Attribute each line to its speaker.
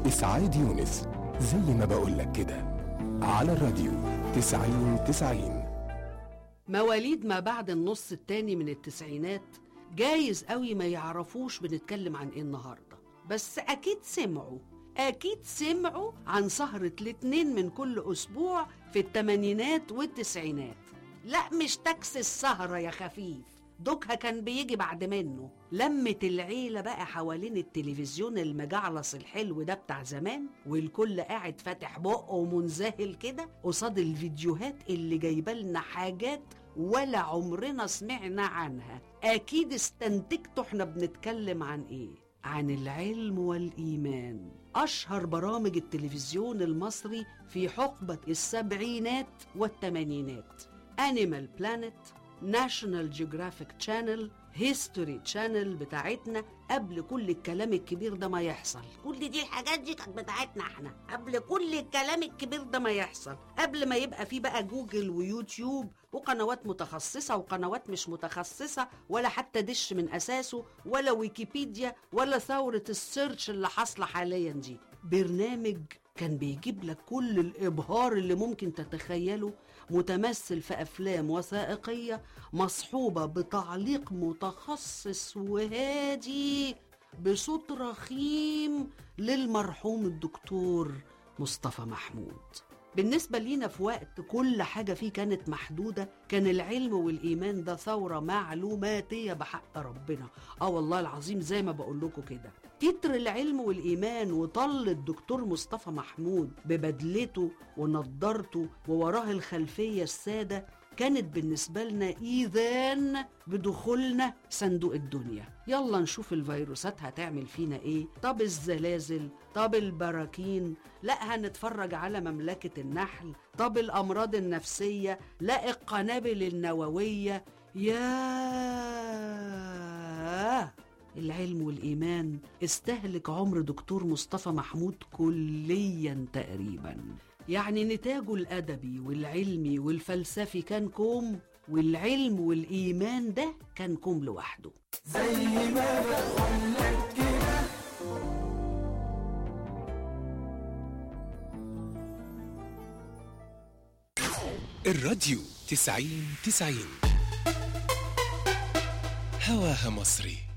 Speaker 1: إسعاد يونس زي ما بقولك كده على الراديو تسعين تسعين
Speaker 2: مواليد ما بعد النص التاني من التسعينات جايز قوي ما يعرفوش بنتكلم عن ايه النهارده بس اكيد سمعوا اكيد سمعوا عن سهرة الاتنين من كل اسبوع في التمانينات والتسعينات لا مش تاكس السهرة يا خفيف دوكها كان بيجي بعد منه لمة العيلة بقى حوالين التلفزيون المجعلص الحلو ده بتاع زمان والكل قاعد فاتح بقه ومنذهل كده قصاد الفيديوهات اللي جايبالنا حاجات ولا عمرنا سمعنا عنها أكيد استنتجتوا احنا بنتكلم عن ايه عن العلم والإيمان أشهر برامج التلفزيون المصري في حقبة السبعينات والثمانينات أنيمال بلانت ناشونال جيوغرافيك تشانل هيستوري تشانل بتاعتنا قبل كل الكلام الكبير ده ما يحصل كل دي الحاجات دي كانت بتاعتنا احنا قبل كل الكلام الكبير ده ما يحصل قبل ما يبقى في بقى جوجل ويوتيوب وقنوات متخصصة وقنوات مش متخصصة ولا حتى دش من أساسه ولا ويكيبيديا ولا ثورة السيرش اللي حاصلة حاليا دي برنامج كان بيجيب لك كل الإبهار اللي ممكن تتخيله متمثل في أفلام وثائقية مصحوبة بتعليق متخصص وهادي بصوت رخيم للمرحوم الدكتور مصطفى محمود بالنسبة لينا في وقت كل حاجة فيه كانت محدودة كان العلم والإيمان ده ثورة معلوماتية بحق ربنا آه والله العظيم زي ما بقول لكم كده تتر العلم والإيمان وطل الدكتور مصطفى محمود ببدلته ونضارته ووراه الخلفية السادة كانت بالنسبة لنا إيذان بدخولنا صندوق الدنيا يلا نشوف الفيروسات هتعمل فينا إيه طب الزلازل طب البراكين لا هنتفرج على مملكة النحل طب الأمراض النفسية لا القنابل النووية ياه العلم والإيمان استهلك عمر دكتور مصطفى محمود كليا تقريبا يعني نتاجه الأدبي والعلمي والفلسفي كان كوم والعلم والإيمان ده كان كوم لوحده
Speaker 1: الراديو تسعين تسعين هواها مصري